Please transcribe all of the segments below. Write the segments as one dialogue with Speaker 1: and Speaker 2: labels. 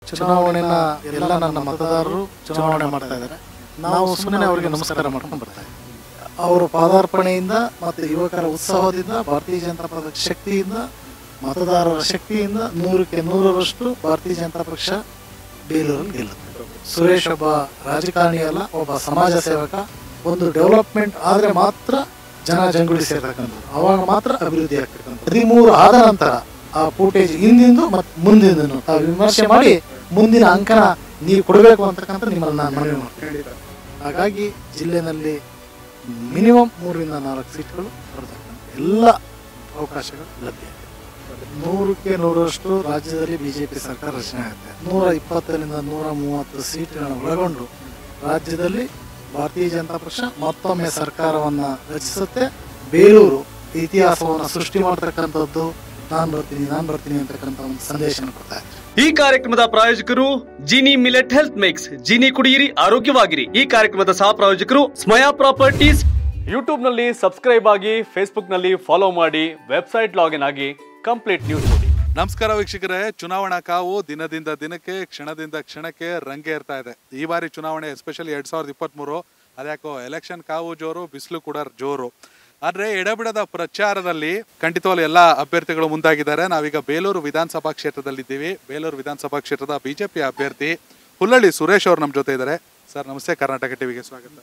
Speaker 1: ಚುನಾವಣೆನ ಎಲ್ಲ ನನ್ನ ಮತದಾರರು ಚುನಾವಣೆ ಮಾಡ್ತಾ ಇದ್ದಾರೆ ನಾವು ಸುಮ್ಮನೆ ಅವರಿಗೆ ನಮಸ್ಕಾರ ಮಾಡ್ಕೊಂಡು ಬರ್ತಾ ಇದ್ದೀವಿ ಅವರ ಪಾದಾರ್ಪಣೆಯಿಂದ ಮತ್ತು ಯುವಕರ ಉತ್ಸಾಹದಿಂದ ಭಾರತೀಯ ಜನತಾ ಪಕ್ಷ ಶಕ್ತಿಯಿಂದ ಮತದಾರರ ಶಕ್ತಿಯಿಂದ ನೂರಕ್ಕೆ ನೂರರಷ್ಟು ಭಾರತೀಯ ಜನತಾ ಪಕ್ಷ ಬೇಲೂರಲ್ಲಿ ಗೆಲ್ಲುತ್ತೆ ಸುರೇಶ್ ಒಬ್ಬ ರಾಜಕಾರಣಿ ಅಲ್ಲ ಒಬ್ಬ ಸಮಾಜ ಸೇವಕ ಒಂದು ಡೆವಲಪ್ಮೆಂಟ್ ಆದ್ರೆ ಮಾತ್ರ ಜನ ಜಂಗುಳಿ ಸೇರ್ತಕ್ಕಂಥದ್ದು ಅವಾಗ ಮಾತ್ರ ಅಭಿವೃದ್ಧಿ ಆಗ್ತಕ್ಕಂಥದ್ದು ಹದಿಮೂರು ಆದ ನಂತರ ಆ ಫೂಟೇಜ್ ಹಿಂದಿಂದು ಮತ್ತು ಮುಂದಿಂದನು ತಾವು ವಿಮರ್ಶೆ ಮಾಡಿ ಮುಂದಿನ ಅಂಕನ ನೀವು ಕೊಡಬೇಕು ಅಂತಕ್ಕಂಥ ನಿಮ್ಮಲ್ಲಿ ನಾನು ಮನವಿ ಮಾಡ್ತೀನಿ ಹಾಗಾಗಿ ಜಿಲ್ಲೆನಲ್ಲಿ ಮಿನಿಮಮ್ ಮೂರರಿಂದ ನಾಲ್ಕು ಸೀಟ್ಗಳು ಬರ್ತಕ್ಕಂಥ ಎಲ್ಲ ಅವಕಾಶಗಳು ಲಭ್ಯ ಇದೆ ನೂರಕ್ಕೆ ನೂರಷ್ಟು ರಾಜ್ಯದಲ್ಲಿ ಬಿಜೆಪಿ ಸರ್ಕಾರ ರಚನೆ ಆಗುತ್ತೆ ನೂರ ಇಪ್ಪತ್ತರಿಂದ ನೂರ ಮೂವತ್ತು ಸೀಟ್ಗಳನ್ನು ಒಳಗೊಂಡು ರಾಜ್ಯದಲ್ಲಿ ಭಾರತೀಯ ಜನತಾ ಪಕ್ಷ ಮತ್ತೊಮ್ಮೆ ಸರ್ಕಾರವನ್ನ ರಚಿಸುತ್ತೆ ಬೇಲೂರು ಇತಿಹಾಸವನ್ನು ಸೃಷ್ಟಿ ಮಾಡ್ತಕ್ಕಂಥದ್ದು ನಾನು ಬರ್ತೀನಿ ನಾನು ಬರ್ತೀನಿ ಅಂತಕ್ಕಂಥ ಒಂದು ಸಂದೇಶ ಕೊಡ್ತಾ ಇದ್ದಾರೆ
Speaker 2: ಈ ಕಾರ್ಯಕ್ರಮದ ಪ್ರಾಯೋಜಕರು Jini millet health mix Jini ಕುಡಿಯಿರಿ ಆರೋಗ್ಯವಾಗಿರಿ ಈ ಕಾರ್ಯಕ್ರಮದ ಸಹ ಪ್ರಾಯೋಜಕರು ಸ್ಮಯಾ ಪ್ರಾಪರ್ಟೀಸ್ ಯೂಟ್ಯೂಬ್ ನಲ್ಲಿ ಸಬ್ಸ್ಕ್ರೈಬ್ ಆಗಿ ಫೇಸ್ಬುಕ್ ನಲ್ಲಿ ಫಾಲೋ ಮಾಡಿ ವೆಬ್ಸೈಟ್ ಲಾಗಿನ್ ಆಗಿ ಕಂಪ್ಲೀಟ್ ನ್ಯೂಸ್ ನೋಡಿ
Speaker 3: ನಮಸ್ಕಾರ ವೀಕ್ಷಕರೇ ಚುನಾವಣಾ ಕಾವು ದಿನದಿಂದ ದಿನಕ್ಕೆ ಕ್ಷಣದಿಂದ ಕ್ಷಣಕ್ಕೆ ರಂಗೇರ್ತಾ ಇದೆ ಈ ಬಾರಿ ಚುನಾವಣೆ ಎಸ್ಪೆಷಲಿ ಎರಡ್ ಸಾವಿರದ ಇಪ್ಪತ್ತ್ಮೂರು ಅದ್ಯಾಕೋ ಎಲೆಕ್ಷನ್ ಕಾವು ಜೋರು ಬಿಸಿಲು ಕೂಡ ಜೋರು ಆದ್ರೆ ಎಡಬಿಡದ ಪ್ರಚಾರದಲ್ಲಿ ಖಂಡಿತವಾಗ್ಲೂ ಎಲ್ಲ ಅಭ್ಯರ್ಥಿಗಳು ಮುಂದಾಗಿದ್ದಾರೆ ನಾವೀಗ ಬೇಲೂರು ವಿಧಾನಸಭಾ ಕ್ಷೇತ್ರದಲ್ಲಿದ್ದೀವಿ ಬೇಲೂರು ವಿಧಾನಸಭಾ ಕ್ಷೇತ್ರದ ಬಿಜೆಪಿ ಅಭ್ಯರ್ಥಿ ಹುಲ್ಲಳ್ಳಿ ಸುರೇಶ್ ಅವರು ನಮ್ಮ ಜೊತೆ ಇದ್ದಾರೆ ಸರ್ ನಮಸ್ತೆ ಕರ್ನಾಟಕ ಟಿವಿಗೆ ಸ್ವಾಗತ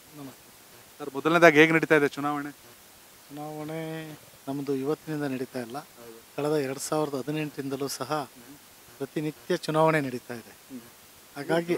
Speaker 3: ಸರ್ ಮೊದಲನೇದಾಗಿ ಹೇಗೆ ನಡೀತಾ ಇದೆ ಚುನಾವಣೆ
Speaker 1: ಚುನಾವಣೆ ನಮ್ಮದು ಇವತ್ತಿನಿಂದ ನಡೀತಾ ಇಲ್ಲ ಕಳೆದ ಎರಡು ಸಾವಿರದ ಹದಿನೆಂಟರಿಂದಲೂ ಸಹ ಪ್ರತಿನಿತ್ಯ ಚುನಾವಣೆ ನಡೀತಾ ಇದೆ ಹಾಗಾಗಿ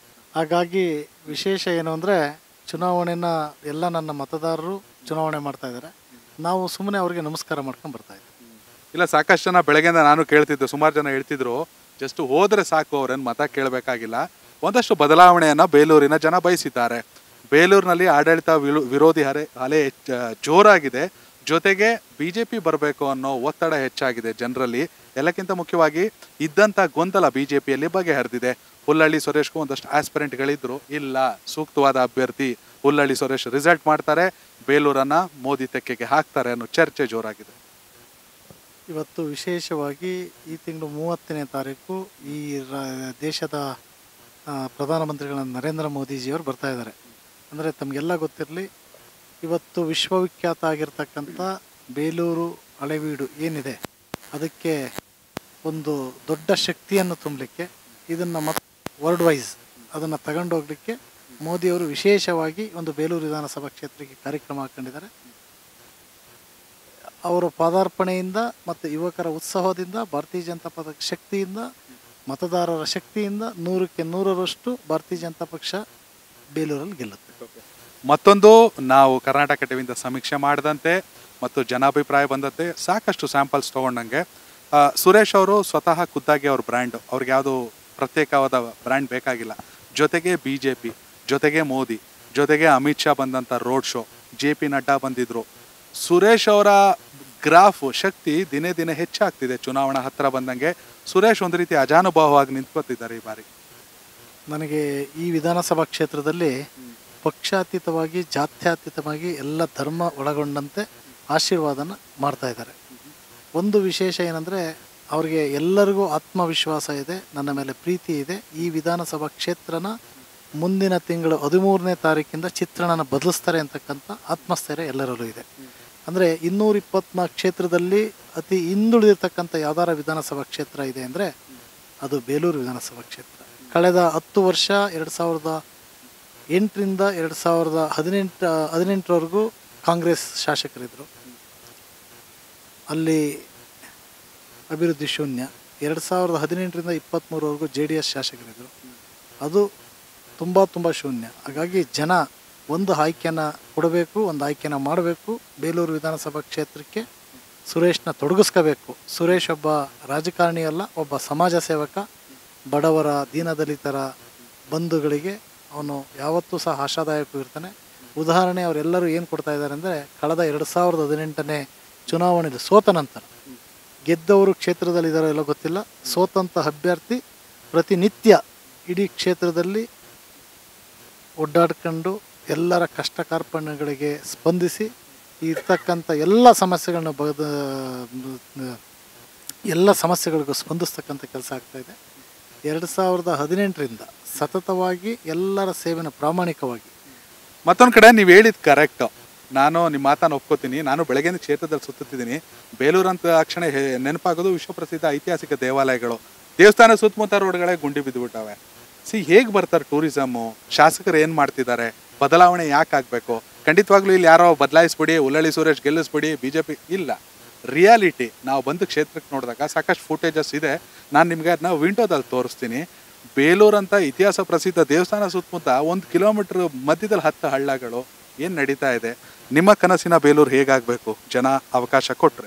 Speaker 1: ಹಾಗಾಗಿ ವಿಶೇಷ ಏನು ಅಂದರೆ ಚುನಾವಣೆನ ಎಲ್ಲ ನನ್ನ ಮತದಾರರು ಚುನಾವಣೆ ಮಾಡ್ತಾ ಇದ್ದಾರೆ ನಾವು ಸುಮ್ಮನೆ ಅವರಿಗೆ ನಮಸ್ಕಾರ ಮಾಡ್ಕೊಂಡು ಬರ್ತಾ ಇದ್ದೀವಿ
Speaker 3: ಇಲ್ಲ ಸಾಕಷ್ಟು ಜನ ಬೆಳಗ್ಗೆಯಿಂದ ನಾನು ಕೇಳ್ತಿದ್ದೆ ಸುಮಾರು ಜನ ಹೇಳ್ತಿದ್ರು ಜಸ್ಟ್ ಹೋದ್ರೆ ಸಾಕು ಅವ್ರೇನು ಮತ ಕೇಳಬೇಕಾಗಿಲ್ಲ ಒಂದಷ್ಟು ಬದಲಾವಣೆಯನ್ನ ಬೇಲೂರಿನ ಜನ ಬಯಸಿದ್ದಾರೆ ಬೇಲೂರಿನಲ್ಲಿ ಆಡಳಿತ ವಿಲು- ವಿರೋಧಿ ಅಲೆ ಅಲೆ ಹೆಚ್ಚ- ಜೋರಾಗಿದೆ ಜೊತೆಗೆ ಬಿಜೆಪಿ ಬರಬೇಕು ಅನ್ನೋ ಒತ್ತಡ ಹೆಚ್ಚಾಗಿದೆ ಜನರಲ್ಲಿ ಎಲ್ಲಕ್ಕಿಂತ ಮುಖ್ಯವಾಗಿ ಇದ್ದಂಥ ಗೊಂದಲ ಬಿಜೆಪಿಯಲ್ಲಿ ಬಗೆಹರಿದಿದೆ ಹುಲ್ಲಳ್ಳಿ ಸುರೇಶ್ಗೂ ಒಂದಷ್ಟು ಆಸ್ಪಿರೆಂಟ್ಗಳಿದ್ರು ಇಲ್ಲ ಸೂಕ್ತವಾದ ಅಭ್ಯರ್ಥಿ ಹುಲ್ಲಳ್ಳಿ ಸುರೇಶ್ ರಿಸಲ್ಟ್ ಮಾಡ್ತಾರೆ ಬೇಲೂರನ್ನ ಮೋದಿ ತೆಕ್ಕೆಗೆ ಹಾಕ್ತಾರೆ ಅನ್ನೋ ಚರ್ಚೆ ಜೋರಾಗಿದೆ
Speaker 1: ಇವತ್ತು ವಿಶೇಷವಾಗಿ ಈ ತಿಂಗಳು ಮೂವತ್ತನೇ ತಾರೀಕು ಈ ರಾ- ದೇಶದ ಆ, ಪ್ರಧಾನಮಂತ್ರಿಗಳಾದ ನರೇಂದ್ರ ಮೋದಿಜಿಯವರು ಬರ್ತಾ ಇದ್ದಾರೆ ಅಂದರೆ ತಮಗೆಲ್ಲ ಗೊತ್ತಿರಲಿ ಇವತ್ತು ವಿಶ್ವವಿಖ್ಯಾತ ಆಗಿರ್ತಕ್ಕಂಥ ಬೇಲೂರು ಹಳೆಬೀಡು ಏನಿದೆ ಅದಕ್ಕೆ ಒಂದು ದೊಡ್ಡ ಶಕ್ತಿಯನ್ನು ತುಂಬಲಿಕ್ಕೆ ಇದನ್ನು ಮತ್ತೆ ವರ್ಲ್ಡ್ ವೈಸ್ ಅದನ್ನು ತಗೊಂಡೋಗ್ಲಿಕ್ಕೆ ಮೋದಿಯವರು ವಿಶೇಷವಾಗಿ ಒಂದು ಬೇಲೂರು ವಿಧಾನಸಭಾ ಕ್ಷೇತ್ರಕ್ಕೆ ಕಾರ್ಯಕ್ರಮ ಹಾಕೊಂಡಿದ್ದಾರೆ ಅವರ ಪಾದಾರ್ಪಣೆಯಿಂದ ಮತ್ತು ಯುವಕರ ಉತ್ಸಾಹದಿಂದ ಭಾರತೀಯ ಜನತಾ ಪಕ್ಷ ಶಕ್ತಿಯಿಂದ ಮತದಾರರ ಶಕ್ತಿಯಿಂದ ನೂರಕ್ಕೆ ನೂರರಷ್ಟು ಭಾರತೀಯ ಜನತಾ ಪಕ್ಷ ಬೇಲೂರಲ್ಲಿ ಗೆಲ್ಲುತ್ತೆ
Speaker 3: ಮತ್ತೊಂದು ನಾವು ಕರ್ನಾಟಕ ಟಿವಿಯಿಂದ ಸಮೀಕ್ಷೆ ಮಾಡಿದಂತೆ ಮತ್ತು ಜನಾಭಿಪ್ರಾಯ ಬಂದಂತೆ ಸಾಕಷ್ಟು ಸ್ಯಾಂಪಲ್ಸ್ ತೊಗೊಂಡಂಗೆ ಆ, ಸುರೇಶ್ ಅವರು ಸ್ವತಃ ಖುದ್ದಾಗಿ ಅವ್ರ ಬ್ರ್ಯಾಂಡ್ ಅವ್ರಿಗೆ ಯಾವುದು ಪ್ರತ್ಯೇಕವಾದ ಬ್ರ್ಯಾಂಡ್ ಬೇಕಾಗಿಲ್ಲ ಜೊತೆಗೆ ಬಿ ಜೆ ಪಿ ಜೊತೆಗೆ ಮೋದಿ ಜೊತೆಗೆ ಅಮಿತ್ ಶಾ ಬಂದಂಥ road show J P Nadda ಬಂದಿದ್ರು ಸುರೇಶ್ ಅವರ ಗ್ರಾಫ್ ಶಕ್ತಿ ದಿನೇ ದಿನೇ ಹೆಚ್ಚಾಗ್ತಿದೆ ಚುನಾವಣಾ ಹತ್ತಿರ ಬಂದಂಗೆ ಸುರೇಶ್ ಒಂದು ರೀತಿ ಅಜಾನುಭಾವವಾಗಿ ನಿಂತ್ಕೊತಿದ್ದಾರೆ ಈ ಬಾರಿ
Speaker 1: ನನಗೆ ಈ ವಿಧಾನಸಭಾ ಕ್ಷೇತ್ರದಲ್ಲಿ ಪಕ್ಷಾತೀತವಾಗಿ ಜಾತ್ಯತೀತವಾಗಿ ಎಲ್ಲ ಧರ್ಮ ಒಳಗೊಂಡಂತೆ ಆಶೀರ್ವಾದನ ಮಾಡ್ತಾ ಇದ್ದಾರೆ ಒಂದು ವಿಶೇಷ ಏನಂದರೆ ಅವರಿಗೆ ಎಲ್ಲರಿಗೂ ಆತ್ಮವಿಶ್ವಾಸ ಇದೆ ನನ್ನ ಮೇಲೆ ಪ್ರೀತಿ ಇದೆ ಈ ವಿಧಾನಸಭಾ ಕ್ಷೇತ್ರನ ಮುಂದಿನ ತಿಂಗಳು ಹದಿಮೂರನೇ ತಾರೀಕಿಂದ ಚಿತ್ರಣನ ಬದಲಿಸ್ತಾರೆ ಅಂತಕ್ಕಂಥ ಆತ್ಮಸ್ಥೈರ್ಯ ಎಲ್ಲರಲ್ಲೂ ಇದೆ ಅಂದರೆ ಇನ್ನೂರ ಇಪ್ಪತ್ನಾಲ್ಕು ಕ್ಷೇತ್ರದಲ್ಲಿ ಅತಿ ಹಿಂದುಳಿದಿರ್ತಕ್ಕಂಥ ಯಾವ್ದಾರ ವಿಧಾನಸಭಾ ಕ್ಷೇತ್ರ ಇದೆ ಅಂದರೆ ಅದು ಬೇಲೂರು ವಿಧಾನಸಭಾ ಕ್ಷೇತ್ರ ಕಳೆದ ಹತ್ತು ವರ್ಷ ಎರಡು ಸಾವಿರದ ಎಂಟರಿಂದ ಎರಡು ಸಾವಿರದ ಹದಿನೆಂಟು ಹದಿನೆಂಟರವರೆಗೂ ಕಾಂಗ್ರೆಸ್ ಶಾಸಕರಿದ್ದರು ಅಲ್ಲಿ ಅಭಿವೃದ್ಧಿ ಶೂನ್ಯ ಎರಡು ಸಾವಿರದ ಹದಿನೆಂಟರಿಂದ ಇಪ್ಪತ್ತ್ಮೂರವರೆಗೂ ಜೆ ಡಿ ಎಸ್ ಶಾಸಕರಿದ್ದರು ಅದು ತುಂಬ ತುಂಬ ಶೂನ್ಯ ಹಾಗಾಗಿ ಜನ ಒಂದು ಆಯ್ಕೆನ ಕೊಡಬೇಕು ಒಂದು ಆಯ್ಕೆನ ಮಾಡಬೇಕು ಬೇಲೂರು ವಿಧಾನಸಭಾ ಕ್ಷೇತ್ರಕ್ಕೆ ಸುರೇಶ್ನ ತೊಡಗಿಸ್ಕೋಬೇಕು ಸುರೇಶ್ ಒಬ್ಬ ರಾಜಕಾರಣಿ ಅಲ್ಲ ಒಬ್ಬ ಸಮಾಜ ಸೇವಕ ಬಡವರ ದೀನದಲಿತರ ಬಂಧುಗಳಿಗೆ ಅವನು ಯಾವತ್ತೂ ಸಹ ಆಶಾದಾಯಕ ಇರ್ತಾನೆ ಉದಾಹರಣೆ ಅವರೆಲ್ಲರೂ ಏನು ಕೊಡ್ತಾ ಇದ್ದಾರೆ ಅಂದರೆ ಕಳೆದ ಎರಡು ಸಾವಿರದ ಹದಿನೆಂಟನೇ ಚುನಾವಣೆಯಲ್ಲಿ ಸೋತ ನಂತರ ಗೆದ್ದವರು ಕ್ಷೇತ್ರದಲ್ಲಿದ್ದಾರೋ ಎಲ್ಲೋ ಗೊತ್ತಿಲ್ಲ ಸೋತಂಥ ಅಭ್ಯರ್ಥಿ ಪ್ರತಿನಿತ್ಯ ಇಡೀ ಕ್ಷೇತ್ರದಲ್ಲಿ ಒಡ್ಡಾಡ್ಕೊಂಡು ಎಲ್ಲರ ಕಷ್ಟ ಕಾರ್ಪಣ್ಯಗಳಿಗೆ ಸ್ಪಂದಿಸಿ ಇರ್ತಕ್ಕಂಥ ಎಲ್ಲ ಸಮಸ್ಯೆಗಳನ್ನ ಬಗೆದ ಎಲ್ಲ ಸಮಸ್ಯೆಗಳಿಗೂ ಸ್ಪಂದಿಸ್ತಕ್ಕಂಥ ಕೆಲಸ ಆಗ್ತಾಯಿದೆ ಎರಡು ಸಾವಿರದ ಹದಿನೆಂಟರಿಂದ ಸತತವಾಗಿ ಎಲ್ಲರ ಸೇವೆನ ಪ್ರಾಮಾಣಿಕವಾಗಿ
Speaker 3: ಮತ್ತೊಂದು ಕಡೆ ನೀವು ಹೇಳಿದ್ ಕರೆಕ್ಟ್ ನಾನು ನಿಮ್ಮ ಮಾತನ್ನು ಒಪ್ಕೋತೀನಿ ನಾನು ಬೆಳಗ್ಗೆ ಕ್ಷೇತ್ರದಲ್ಲಿ ಸುತ್ತುತ್ತಿದ್ದೀನಿ ಬೇಲೂರು ಅಂತ ತಕ್ಷಣ ಹೆ- ನೆನಪಾಗೋದು ವಿಶ್ವಪ್ರಸಿದ್ಧ ಐತಿಹಾಸಿಕ ದೇವಾಲಯಗಳು ದೇವಸ್ಥಾನ ಸುತ್ತಮುತ್ತ ರೋಡ್ಗಳೇ ಗುಂಡಿ ಬಿದ್ದುಬಿಟ್ಟವೆ ಸಿ ಹೇಗೆ ಬರ್ತಾರೆ ಟೂರಿಸಮ್ಮು ಶಾಸಕರು ಏನು ಮಾಡ್ತಿದ್ದಾರೆ ಬದಲಾವಣೆ ಯಾಕೆ ಆಗಬೇಕು ಖಂಡಿತವಾಗ್ಲೂ ಇಲ್ಲಿ ಯಾರೋ ಬದಲಾಯಿಸ್ಬಿಡಿ ಉಲ್ಲಳ್ಳಿ ಸುರೇಶ್ ಗೆಲ್ಲಿಸ್ಬಿಡಿ ಬಿ ಜೆ ಪಿ ಇಲ್ಲ ರಿಯಾಲಿಟಿ ನಾವು ಬಂದು ಕ್ಷೇತ್ರಕ್ಕೆ ನೋಡಿದಾಗ ಸಾಕಷ್ಟು ಫುಟೇಜಸ್ ಇದೆ ನಾನು ನಿಮಗೆ ಅದನ್ನ ವಿಂಡೋದಲ್ಲಿ ತೋರಿಸ್ತೀನಿ ಬೇಲೂರು ಅಂತ ಇತಿಹಾಸ ಪ್ರಸಿದ್ಧ ದೇವಸ್ಥಾನ ಸುತ್ತಮುತ್ತ ಒಂದು ಕಿಲೋಮೀಟರ್ ಮಧ್ಯದಲ್ಲಿ ಹತ್ತು ಹಳ್ಳಗಳು ಏನು ನಡೀತಾ ಇದೆ ನಿಮ್ಮ ಕನಸಿನ ಬೇಲೂರು ಹೇಗಾಗಬೇಕು ಜನ ಅವಕಾಶ ಕೊಟ್ಟರೆ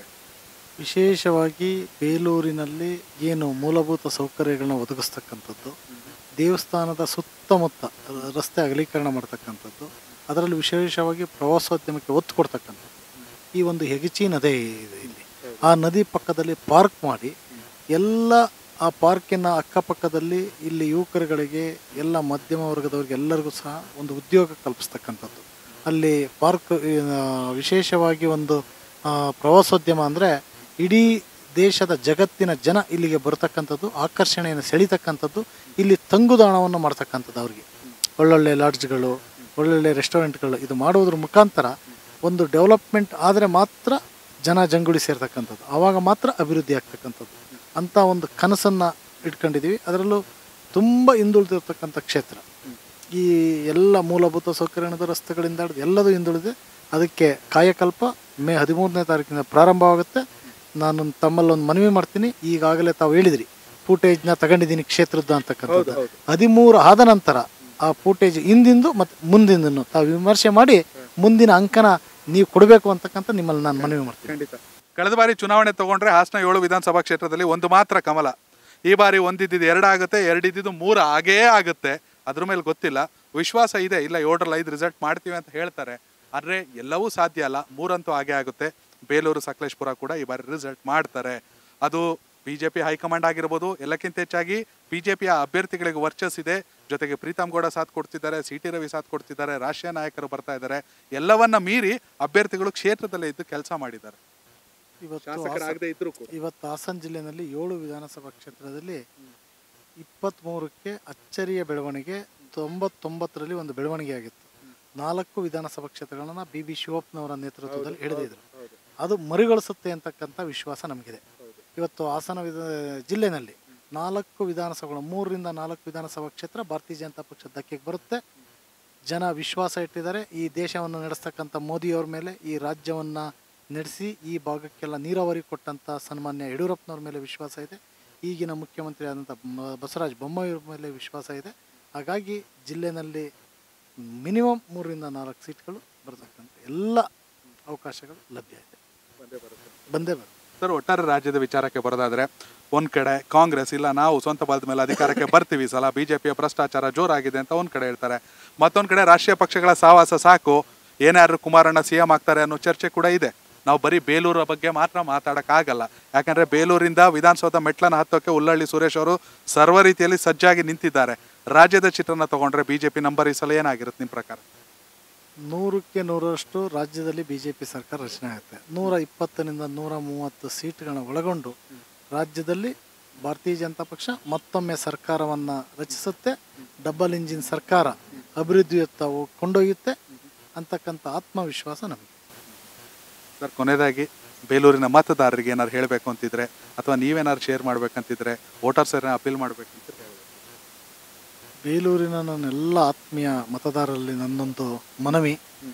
Speaker 1: ವಿಶೇಷವಾಗಿ ಬೇಲೂರಿನಲ್ಲಿ ಏನು ಮೂಲಭೂತ ಸೌಕರ್ಯಗಳನ್ನ ಒದಗಿಸ್ತಕ್ಕಂಥದ್ದು ದೇವಸ್ಥಾನದ ಸುತ್ತಮುತ್ತ ರ- ರಸ್ತೆ ಅಗಲೀಕರಣ ಮಾಡ್ತಕ್ಕಂಥದ್ದು ಅದರಲ್ಲಿ ವಿಶೇಷವಾಗಿ ಪ್ರವಾಸೋದ್ಯಮಕ್ಕೆ ಒತ್ತು ಕೊಡ್ತಕ್ಕಂಥದ್ದು ಈ ಒಂದು ಹೆಗಚಿ ನದಿ ಇದೆ ಇಲ್ಲಿ ಆ ನದಿ ಪಕ್ಕದಲ್ಲಿ ಪಾರ್ಕ್ ಮಾಡಿ ಎಲ್ಲ ಆ ಪಾರ್ಕಿನ ಅಕ್ಕಪಕ್ಕದಲ್ಲಿ ಇಲ್ಲಿ ಯುವಕರುಗಳಿಗೆ ಎಲ್ಲ ಮಧ್ಯಮ ವರ್ಗದವರಿಗೆ ಎಲ್ಲರಿಗೂ ಸಹ ಒಂದು ಉದ್ಯೋಗ ಕಲ್ಪಿಸ್ತಕ್ಕಂಥದ್ದು ಅಲ್ಲಿ ಪಾರ್ಕ್ ಆ, ವಿಶೇಷವಾಗಿ ಒಂದು ಆ, ಪ್ರವಾಸೋದ್ಯಮ ಅಂದರೆ ಇಡೀ ದೇಶದ ಜಗತ್ತಿನ ಜನ ಇಲ್ಲಿಗೆ ಬರ್ತಕ್ಕಂಥದ್ದು ಆಕರ್ಷಣೆಯನ್ನು ಸೆಳೀತಕ್ಕಂಥದ್ದು ಇಲ್ಲಿ ತಂಗುದಾಣವನ್ನು ಮಾಡ್ತಕ್ಕಂಥದ್ದು ಅವ್ರಿಗೆ ಒಳ್ಳೊಳ್ಳೆ ಲಾಡ್ಜ್ಗಳು ಒಳ್ಳೊಳ್ಳೆ ರೆಸ್ಟೋರೆಂಟ್ಗಳು ಇದು ಮಾಡುವುದ್ರ ಮುಖಾಂತರ ಒಂದು ಡೆವಲಪ್ಮೆಂಟ್ ಆದರೆ ಮಾತ್ರ ಜನ ಜಂಗುಳಿ ಸೇರ್ತಕ್ಕಂಥದ್ದು ಆವಾಗ ಮಾತ್ರ ಅಭಿವೃದ್ಧಿ ಆಗ್ತಕ್ಕಂಥದ್ದು ಅಂಥ ಒಂದು ಕನಸನ್ನು ಇಟ್ಕೊಂಡಿದ್ದೀವಿ ಅದರಲ್ಲೂ ತುಂಬ ಹಿಂದುಳಿದಿರ್ತಕ್ಕಂಥ ಕ್ಷೇತ್ರ ಈ ಎಲ್ಲ ಮೂಲಭೂತ ಸೌಕರ್ಯದ ರಸ್ತೆಗಳಿಂದ ಹಿಡ್ದು ಎಲ್ಲದೂ ಹಿಂದುಳಿದೆ ಅದಕ್ಕೆ ಕಾಯಕಲ್ಪ ಮೇ ಹದಿಮೂರನೇ ತಾರೀಕಿನ ಪ್ರಾರಂಭವಾಗುತ್ತೆ ನಾನು ತಮ್ಮಲ್ಲಿ ಒಂದು ಮನವಿ ಮಾಡ್ತೀನಿ ಈಗಾಗಲೇ ತಾವು ಹೇಳಿದ್ರಿ ಫೂಟೇಜ್ನ ತಗೊಂಡಿದ್ದೀನಿ ಕ್ಷೇತ್ರದ ಅಂತಕ್ಕಂಥದ್ದು ಹದಿಮೂರು ಆದ ನಂತರ ಆ ಫೂಟೇಜ್ ಹಿಂದಿಂದು ಮತ್ತು ಮುಂದಿಂದನ್ನು ತಾವು ವಿಮರ್ಶೆ ಮಾಡಿ ಮುಂದಿನ ಅಂಕನ ನೀವು ಕೊಡಬೇಕು ಅಂತಕ್ಕಂಥ ನಿಮ್ಮಲ್ಲಿ ನಾನು ಮನವಿ ಮಾಡ್ತೀನಿ
Speaker 3: ಖಂಡಿತ ಕಳೆದ ಬಾರಿ ಚುನಾವಣೆ ತಗೊಂಡ್ರೆ ಹಾಸನ ಏಳು ವಿಧಾನಸಭಾ ಕ್ಷೇತ್ರದಲ್ಲಿ ಒಂದು ಮಾತ್ರ ಕಮಲ ಈ ಬಾರಿ ಒಂದಿದ್ದು ಎರಡು ಆಗುತ್ತೆ ಎರಡಿದ್ದು ಮೂರು ಆಗೇ ಆಗುತ್ತೆ ಅದ್ರ ಮೇಲೆ ಗೊತ್ತಿಲ್ಲ ವಿಶ್ವಾಸ ಇದೆ ಇಲ್ಲ ಏಳರಲ್ಲಿ ಐದು ರಿಸಲ್ಟ್ ಮಾಡ್ತೀವಿ ಅಂತ ಹೇಳ್ತಾರೆ ಆದರೆ ಎಲ್ಲವೂ ಸಾಧ್ಯ ಅಲ್ಲ ಮೂರಂತೂ ಆಗೇ ಆಗುತ್ತೆ ಬೇಲೂರು ಸಕಲೇಶ್ಪುರ ಕೂಡ ಈ ಬಾರಿ ರಿಸಲ್ಟ್ ಮಾಡ್ತಾರೆ ಅದು ಬಿಜೆಪಿ ಹೈಕಮಾಂಡ್ ಆಗಿರ್ಬೋದು ಎಲ್ಲಕ್ಕಿಂತ ಹೆಚ್ಚಾಗಿ ಬಿಜೆಪಿಯ ಅಭ್ಯರ್ಥಿಗಳಿಗೆ ವರ್ಚಸ್ ಇದೆ ಜೊತೆಗೆ ಪ್ರೀತಮ್ ಗೌಡ ಸಾಥ್ ಕೊಡ್ತಿದ್ದಾರೆ ಸಿ ಟಿ ರವಿ ಸಾಥ್ ಕೊಡ್ತಿದ್ದಾರೆ ರಾಷ್ಟ್ರೀಯ ನಾಯಕರು ಬರ್ತಾ ಇದ್ದಾರೆ ಎಲ್ಲವನ್ನ ಮೀರಿ ಅಭ್ಯರ್ಥಿಗಳು ಕ್ಷೇತ್ರದಲ್ಲೇ ಇದ್ದು ಕೆಲಸ ಮಾಡಿದ್ದಾರೆ
Speaker 1: ಇವತ್ತು
Speaker 3: ಶಾಸಕರಾಗದೇ ಇದ್ರು ಕೂಡ
Speaker 1: ಇವತ್ತು ಹಾಸನ ಜಿಲ್ಲೆಯಲ್ಲಿ ಏಳು ವಿಧಾನಸಭಾ ಕ್ಷೇತ್ರದಲ್ಲಿ ಇಪ್ಪತ್ತ್ಮೂರಕ್ಕೆ ಅಚ್ಚರಿಯ ಬೆಳವಣಿಗೆ ತೊಂಬತ್ತೊಂಬತ್ತರಲ್ಲಿ ಒಂದು ಬೆಳವಣಿಗೆ ಆಗಿತ್ತು ನಾಲ್ಕು ವಿಧಾನಸಭಾ ಕ್ಷೇತ್ರಗಳನ್ನ ಬಿ ಬಿ ಶಿವಪ್ಪನವರ ನೇತೃತ್ವದಲ್ಲಿ ಹಿಡಿದಿದ್ರು ಅದು ಮರುಗಳಿಸುತ್ತೆ ಅಂತಕ್ಕಂಥ ವಿಶ್ವಾಸ ನಮಗಿದೆ ಇವತ್ತು ಹಾಸನ ವಿಧ ಜಿಲ್ಲೆನಲ್ಲಿ ನಾಲ್ಕು ವಿಧಾನಸಭೆಗಳು ಮೂರರಿಂದ ನಾಲ್ಕು ವಿಧಾನಸಭಾ ಕ್ಷೇತ್ರ ಭಾರತೀಯ ಜನತಾ ಪಕ್ಷ ಧಕ್ಕೆಗೆ ಬರುತ್ತೆ ಜನ ವಿಶ್ವಾಸ ಇಟ್ಟಿದ್ದಾರೆ ಈ ದೇಶವನ್ನು ನಡೆಸ್ತಕ್ಕಂಥ ಮೋದಿಯವ್ರ ಮೇಲೆ ಈ ರಾಜ್ಯವನ್ನು ನಡೆಸಿ ಈ ಭಾಗಕ್ಕೆಲ್ಲ ನೀರಾವರಿ ಕೊಟ್ಟಂಥ ಸನ್ಮಾನ್ಯ ಯಡಿಯೂರಪ್ಪನವ್ರ ಮೇಲೆ ವಿಶ್ವಾಸ ಇದೆ ಈಗಿನ ಮುಖ್ಯಮಂತ್ರಿ ಆದಂಥ ಮ- ಬಸವರಾಜ ಬೊಮ್ಮಾಯಿಯವ್ರ ಮೇಲೆ ವಿಶ್ವಾಸ ಇದೆ ಹಾಗಾಗಿ ಜಿಲ್ಲೆನಲ್ಲಿ ಮಿನಿಮಮ್ ಮೂರರಿಂದ ನಾಲ್ಕು ಸೀಟ್ಗಳು ಬರ್ತಕ್ಕಂಥ ಎಲ್ಲ ಅವಕಾಶಗಳು ಲಭ್ಯ ಇದೆ ಬಂದೇ ಬರುತ್ತೆ
Speaker 3: ಸರ್ ಒಟ್ಟಾರೆ ರಾಜ್ಯದ ವಿಚಾರಕ್ಕೆ ಬರೋದಾದ್ರೆ ಒಂದ್ ಕಡೆ ಕಾಂಗ್ರೆಸ್ ಇಲ್ಲ ನಾವು ಸ್ವಂತ ಬಲದ ಮೇಲೆ ಅಧಿಕಾರಕ್ಕೆ ಬರ್ತೀವಿ ಈ ಸಲ ಬಿಜೆಪಿಯ ಭ್ರಷ್ಟಾಚಾರ ಜೋರಾಗಿದೆ ಅಂತ ಒಂದ್ ಕಡೆ ಹೇಳ್ತಾರೆ ಮತ್ತೊಂದ್ ಕಡೆ ರಾಷ್ಟ್ರೀಯ ಪಕ್ಷಗಳ ಸಾವಾಸ ಸಾಕು ಏನಾದ್ರು ಕುಮಾರಣ್ಣ ಸಿ ಎಂ ಆಗ್ತಾರೆ ಅನ್ನೋ ಚರ್ಚೆ ಕೂಡ ಇದೆ ನಾವು ಬರೀ ಬೇಲೂರ ಬಗ್ಗೆ ಮಾತ್ರ ಮಾತಾಡಕ್ಕಾಗಲ್ಲ ಯಾಕಂದ್ರೆ ಬೇಲೂರಿಂದ ವಿಧಾನಸೌಧ ಮೆಟ್ಲನ್ನ ಹತ್ತೋಕೆ ಉಲ್ಲಳ್ಳಿ ಸುರೇಶ್ ಅವರು ಸರ್ವ ರೀತಿಯಲ್ಲಿ ಸಜ್ಜಾಗಿ ನಿಂತಿದ್ದಾರೆ ರಾಜ್ಯದ ಚಿತ್ರನ ತಗೊಂಡ್ರೆ ಬಿಜೆಪಿ ನಂಬರ್ ಈ ಸಲ ಏನಾಗಿರುತ್ತೆ ನಿಮ್ಮ ಪ್ರಕಾರ
Speaker 1: ನೂರಕ್ಕೆ ನೂರರಷ್ಟು ರಾಜ್ಯದಲ್ಲಿ ಬಿ ಜೆ ಪಿ ಸರ್ಕಾರ ರಚನೆ ಆಗುತ್ತೆ ನೂರ ಇಪ್ಪತ್ತರಿಂದ ನೂರ ಮೂವತ್ತು ಸೀಟ್ಗಳನ್ನ ಒಳಗೊಂಡು ರಾಜ್ಯದಲ್ಲಿ ಭಾರತೀಯ ಜನತಾ ಪಕ್ಷ ಮತ್ತೊಮ್ಮೆ ಸರ್ಕಾರವನ್ನು ರಚಿಸುತ್ತೆ ಡಬಲ್ ಇಂಜಿನ್ ಸರ್ಕಾರ ಅಭಿವೃದ್ಧಿಯತ್ತ ಹೋ- ಕೊಂಡೊಯ್ಯುತ್ತೆ ಅಂತಕ್ಕಂಥ ಆತ್ಮವಿಶ್ವಾಸ ನಮಗೆ
Speaker 3: ಸರ್ ಕೊನೆಯದಾಗಿ ಬೇಲೂರಿನ ಮತದಾರರಿಗೆ ಏನಾದ್ರು ಹೇಳಬೇಕು ಅಂತಿದ್ರೆ ಅಥವಾ ನೀವೇನಾದ್ರು ಶೇರ್ ಮಾಡ್ಬೇಕಂತಿದ್ರೆ ವೋಟರ್ಸ್ ಅಪೀಲ್ ಮಾಡ್ಬೇಕಂತಿದ್ರೆ ಹೇಳ್ಬೇಕು.
Speaker 1: ಬೇಲೂರಿನ ನನ್ನೆಲ್ಲ ಆತ್ಮೀಯ ಮತದಾರರಲ್ಲಿ ನನ್ನೊಂದು ಮನವಿ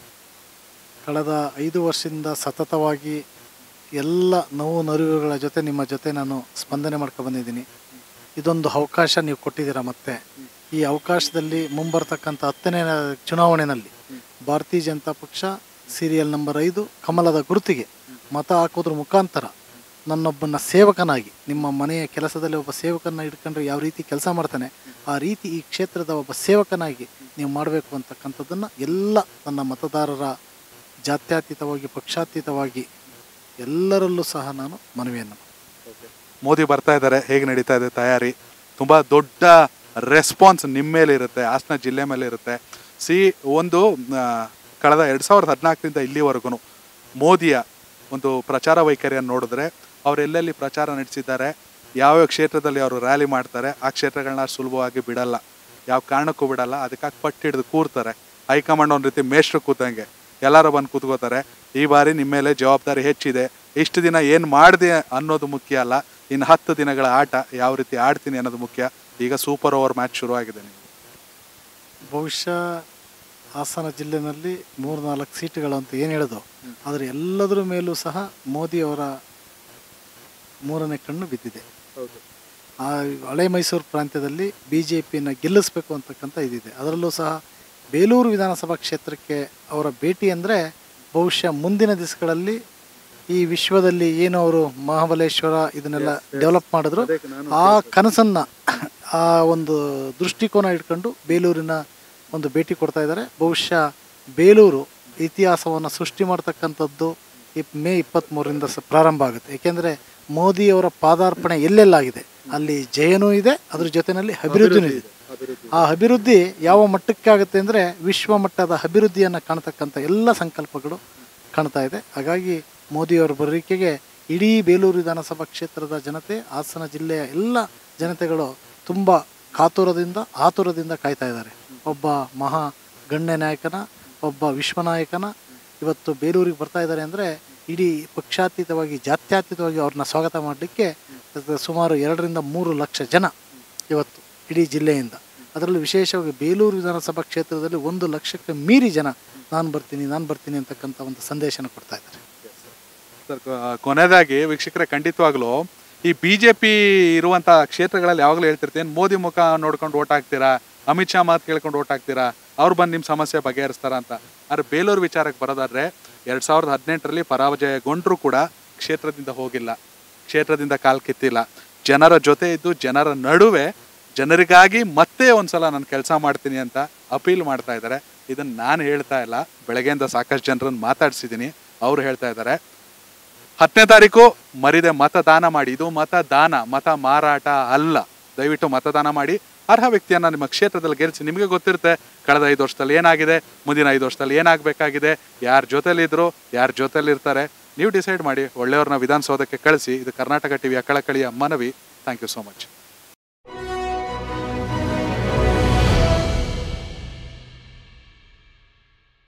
Speaker 1: ಕಳೆದ ಐದು ವರ್ಷದಿಂದ ಸತತವಾಗಿ ಎಲ್ಲ ನೋವು ನರಿವುಗಳ ಜೊತೆ ನಿಮ್ಮ ಜೊತೆ ನಾನು ಸ್ಪಂದನೆ ಮಾಡ್ಕೊ ಬಂದಿದ್ದೀನಿ ಇದೊಂದು ಅವಕಾಶ ನೀವು ಕೊಟ್ಟಿದ್ದೀರಾ ಮತ್ತೆ ಈ ಅವಕಾಶದಲ್ಲಿ ಮುಂಬರ್ತಕ್ಕಂಥ ಹತ್ತನೇ ಚುನಾವಣೆಯಲ್ಲಿ ಭಾರತೀಯ ಜನತಾ ಪಕ್ಷ ಸೀರಿಯಲ್ ನಂಬರ್ ಐದು ಕಮಲದ ಗುರುತಿಗೆ ಮತ ಹಾಕೋದ್ರ ಮುಖಾಂತರ ನನ್ನೊಬ್ಬನ ಸೇವಕನಾಗಿ ನಿಮ್ಮ ಮನೆಯ ಕೆಲಸದಲ್ಲಿ ಒಬ್ಬ ಸೇವಕನ ಇಟ್ಕೊಂಡ್ರೆ ಯಾವ ರೀತಿ ಕೆಲಸ ಮಾಡ್ತಾನೆ ಆ ರೀತಿ ಈ ಕ್ಷೇತ್ರದ ಒಬ್ಬ ಸೇವಕನಾಗಿ ನೀವು ಮಾಡಬೇಕು ಅಂತಕ್ಕಂಥದ್ದನ್ನು ಎಲ್ಲ ನನ್ನ ಮತದಾರರ ಜಾತ್ಯತೀತವಾಗಿ ಪಕ್ಷಾತೀತವಾಗಿ ಎಲ್ಲರಲ್ಲೂ ಸಹ ನಾನು ಮನವಿಯನ್ನು ಮಾಡ್ತೀನಿ.
Speaker 3: ಮೋದಿ ಬರ್ತಾ ಇದ್ದಾರೆ ಹೇಗೆ ನಡೀತಾ ಇದೆ ತಯಾರಿ ತುಂಬಾ ದೊಡ್ಡ ರೆಸ್ಪಾನ್ಸ್ ನಿಮ್ಮ ಮೇಲೆ ಇರುತ್ತೆ ಹಾಸನ ಜಿಲ್ಲೆ ಮೇಲೆ ಇರುತ್ತೆ ಸಿ ಒಂದು ಆ, ಕಳೆದ ಎರಡ್ ಸಾವಿರದ ಹದಿನಾಲ್ಕರಿಂದ ಇಲ್ಲಿವರೆಗೂ ಮೋದಿಯ ಒಂದು ಪ್ರಚಾರ ವೈಖರಿಯನ್ನು ನೋಡಿದ್ರೆ ಅವ್ರು ಎಲ್ಲೆಲ್ಲಿ ಪ್ರಚಾರ ನಡೆಸಿದ್ದಾರೆ ಯಾವ್ಯಾವ ಕ್ಷೇತ್ರದಲ್ಲಿ ಅವರು ರ್ಯಾಲಿ ಮಾಡ್ತಾರೆ ಆ ಕ್ಷೇತ್ರಗಳನ್ನ ಸುಲಭವಾಗಿ ಬಿಡಲ್ಲ ಯಾವ ಕಾರಣಕ್ಕೂ ಬಿಡಲ್ಲ ಅದಕ್ಕಾಗಿ ಪಟ್ಟು ಹಿಡಿದು ಕೂರ್ತಾರೆ ಹೈಕಮಾಂಡ್ ಒಂದು ರೀತಿ ಮೇಷ್ಟ್ರು ಕೂತಂಗೆ ಎಲ್ಲರೂ ಬಂದು ಕೂತ್ಕೋತಾರೆ ಈ ಬಾರಿ ನಿಮ್ಮ ಮೇಲೆ ಜವಾಬ್ದಾರಿ ಹೆಚ್ಚಿದೆ ಇಷ್ಟು ದಿನ ಏನು ಮಾಡಿದೆ ಅನ್ನೋದು ಮುಖ್ಯ ಅಲ್ಲ ಇನ್ನು ಹತ್ತು ದಿನಗಳ ಆಟ ಯಾವ ರೀತಿ ಆಡ್ತೀನಿ ಅನ್ನೋದು ಮುಖ್ಯ ಈಗ ಸೂಪರ್ ಓವರ್ ಮ್ಯಾಚ್ ಶುರುವಾಗಿದೆ ನಿಮಗೆ
Speaker 1: ಬಹುಶಃ ಹಾಸನ ಜಿಲ್ಲೆನಲ್ಲಿ ಮೂರು ನಾಲ್ಕು ಸೀಟುಗಳು ಅಂತ ಏನು ಹೇಳೋದು ಆದರೆ ಎಲ್ಲದರ ಮೇಲೂ ಸಹ ಮೋದಿಯವರ ಮೂರನೇ ಕಣ್ಣು ಬಿದ್ದಿದೆ ಆ ಹಳೆ ಮೈಸೂರು ಪ್ರಾಂತ್ಯದಲ್ಲಿ ಬಿ ಜೆ ಪಿನ ಗೆಲ್ಲಿಸ್ಬೇಕು ಅಂತಕ್ಕಂಥ ಇದಿದೆ ಅದರಲ್ಲೂ ಸಹ ಬೇಲೂರು ವಿಧಾನಸಭಾ ಕ್ಷೇತ್ರಕ್ಕೆ ಅವರ ಭೇಟಿ ಅಂದರೆ ಬಹುಶಃ ಮುಂದಿನ ದಿವಸಗಳಲ್ಲಿ ಈ ವಿಶ್ವದಲ್ಲಿ ಏನು ಅವರು ಮಹಾಬಲೇಶ್ವರ ಇದನ್ನೆಲ್ಲ ಡೆವಲಪ್ ಮಾಡಿದ್ರು ಆ ಕನಸನ್ನು ಆ ಒಂದು ದೃಷ್ಟಿಕೋನ ಇಟ್ಕೊಂಡು ಬೇಲೂರಿನ ಒಂದು ಭೇಟಿ ಕೊಡ್ತಾ ಇದ್ದಾರೆ ಬಹುಶಃ ಬೇಲೂರು ಇತಿಹಾಸವನ್ನು ಸೃಷ್ಟಿ ಮಾಡ್ತಕ್ಕಂಥದ್ದು ಈ ಮೇ ಇಪ್ಪತ್ತ್ಮೂರರಿಂದ ಸ ಪ್ರಾರಂಭ ಆಗುತ್ತೆ ಏಕೆಂದರೆ ಮೋದಿಯವರ ಪಾದಾರ್ಪಣೆ ಎಲ್ಲೆಲ್ಲಾಗಿದೆ ಅಲ್ಲಿ ಜಯನೂ ಇದೆ ಅದ್ರ ಜೊತೆಯಲ್ಲಿ ಅಭಿವೃದ್ಧಿನೂ ಇದೆ ಆ ಅಭಿವೃದ್ಧಿ ಯಾವ ಮಟ್ಟಕ್ಕೆ ಆಗುತ್ತೆ ಅಂದರೆ ವಿಶ್ವ ಮಟ್ಟದ ಅಭಿವೃದ್ಧಿಯನ್ನು ಕಾಣ್ತಕ್ಕಂಥ ಎಲ್ಲ ಸಂಕಲ್ಪಗಳು ಕಾಣ್ತಾ ಇದೆ ಹಾಗಾಗಿ ಮೋದಿಯವರ ಬರುವಿಕೆಗೆ ಇಡೀ ಬೇಲೂರು ವಿಧಾನಸಭಾ ಕ್ಷೇತ್ರದ ಜನತೆ ಹಾಸನ ಜಿಲ್ಲೆಯ ಎಲ್ಲ ಜನತೆಗಳು ತುಂಬ ಕಾತುರದಿಂದ ಆತುರದಿಂದ ಕಾಯ್ತಾ ಇದ್ದಾರೆ ಒಬ್ಬ ಮಹಾ ಗಣ್ಯ ನಾಯಕನ ಒಬ್ಬ ವಿಶ್ವನಾಯಕನ ಇವತ್ತು ಬೇಲೂರಿಗೆ ಬರ್ತಾ ಇದ್ದಾರೆ ಅಂದರೆ ಇಡೀ ಪಕ್ಷಾತೀತವಾಗಿ ಜಾತ್ಯತೀತವಾಗಿ ಅವ್ರನ್ನ ಸ್ವಾಗತ ಮಾಡಲಿಕ್ಕೆ ಸುಮಾರು ಎರಡರಿಂದ ಮೂರು ಲಕ್ಷ ಜನ ಇವತ್ತು ಇಡೀ ಜಿಲ್ಲೆಯಿಂದ ಅದರಲ್ಲೂ ವಿಶೇಷವಾಗಿ ಬೇಲೂರು ವಿಧಾನಸಭಾ ಕ್ಷೇತ್ರದಲ್ಲಿ ಒಂದು ಲಕ್ಷಕ್ಕೆ ಮೀರಿ ಜನ ನಾನು ಬರ್ತೀನಿ ನಾನು ಬರ್ತೀನಿ ಅಂತಕ್ಕಂಥ ಒಂದು ಸಂದೇಶನ ಕೊಡ್ತಾ ಇದ್ದಾರೆ
Speaker 3: ಸರ್ ಕೊ- ಕೊನೆಯದಾಗಿ ವೀಕ್ಷಕರೇ ಖಂಡಿತವಾಗ್ಲೂ ಈ ಬಿ ಜೆ ಪಿ ಇರುವಂಥ ಕ್ಷೇತ್ರಗಳಲ್ಲಿ ಯಾವಾಗಲೂ ಹೇಳ್ತಿರ್ತೀನಿ ಮೋದಿ ಮುಖ ನೋಡ್ಕೊಂಡು ಓಟ್ ಹಾಕ್ತೀರಾ ಅಮಿತ್ ಶಾ ಮಾತು ಕೇಳ್ಕೊಂಡು ಓಟ್ ಹಾಕ್ತೀರಾ ಅವ್ರು ಬಂದು ನಿಮ್ಮ ಸಮಸ್ಯೆ ಬಗೆಹರಿಸ್ತಾರ ಅಂತ ಆದ್ರೆ ಬೇಲೂರು ವಿಚಾರಕ್ಕೆ ಬರೋದಾದ್ರೆ ಎರಡು ಸಾವಿರದ ಹದಿನೆಂಟರಲ್ಲಿ ಪರಾಜಯಗೊಂಡ್ರೂ ಕೂಡ ಕ್ಷೇತ್ರದಿಂದ ಹೋಗಿಲ್ಲ ಕ್ಷೇತ್ರದಿಂದ ಕಾಲ್ ಕಿತ್ತಿಲ್ಲ ಜನರ ಜೊತೆ ಇದ್ದು ಜನರ ನಡುವೆ ಜನರಿಗಾಗಿ ಮತ್ತೆ ಒಂದ್ಸಲ ನಾನು ಕೆಲಸ ಮಾಡ್ತೀನಿ ಅಂತ ಅಪೀಲ್ ಮಾಡ್ತಾ ಇದ್ದಾರೆ ಇದನ್ನ ನಾನು ಹೇಳ್ತಾ ಇಲ್ಲ ಬೆಳಗ್ಗೆಯಿಂದ ಸಾಕಷ್ಟು ಜನರನ್ನು ಮಾತಾಡ್ಸಿದ್ದೀನಿ ಅವ್ರು ಹೇಳ್ತಾ ಇದ್ದಾರೆ ಹತ್ತನೇ ತಾರೀಕು ಮರಿದೆ ಮತದಾನ ಮಾಡಿ ಇದು ಮತದಾನ ಮತ ಮಾರಾಟ ಅಲ್ಲ ದಯವಿಟ್ಟು ಮತದಾನ ಮಾಡಿ ಅರ್ಹ ವ್ಯಕ್ತಿಯನ್ನ ನಿಮ್ಮ ಕ್ಷೇತ್ರದಲ್ಲಿ ಗೆಲ್ಲಿಸಿ ನಿಮಗೆ ಗೊತ್ತಿರುತ್ತೆ ಕಳೆದ ಐದು ವರ್ಷದಲ್ಲಿ ಏನಾಗಿದೆ ಮುಂದಿನ ಐದು ವರ್ಷದಲ್ಲಿ ಏನಾಗಬೇಕಾಗಿದೆ ಯಾರ ಜೊತೆಲಿದ್ರು ಯಾರ ಜೊತೆಲಿರ್ತಾರೆ ನೀವು ಡಿಸೈಡ್ ಮಾಡಿ ಒಳ್ಳೆಯವ್ರನ್ನ ವಿಧಾನಸೌಧಕ್ಕೆ ಕಳಿಸಿ ಇದು ಕರ್ನಾಟಕ ಟಿವಿಯ ಕಳಕಳಿಯ ಮನವಿ ಥ್ಯಾಂಕ್ ಯು ಸೋ ಮಚ್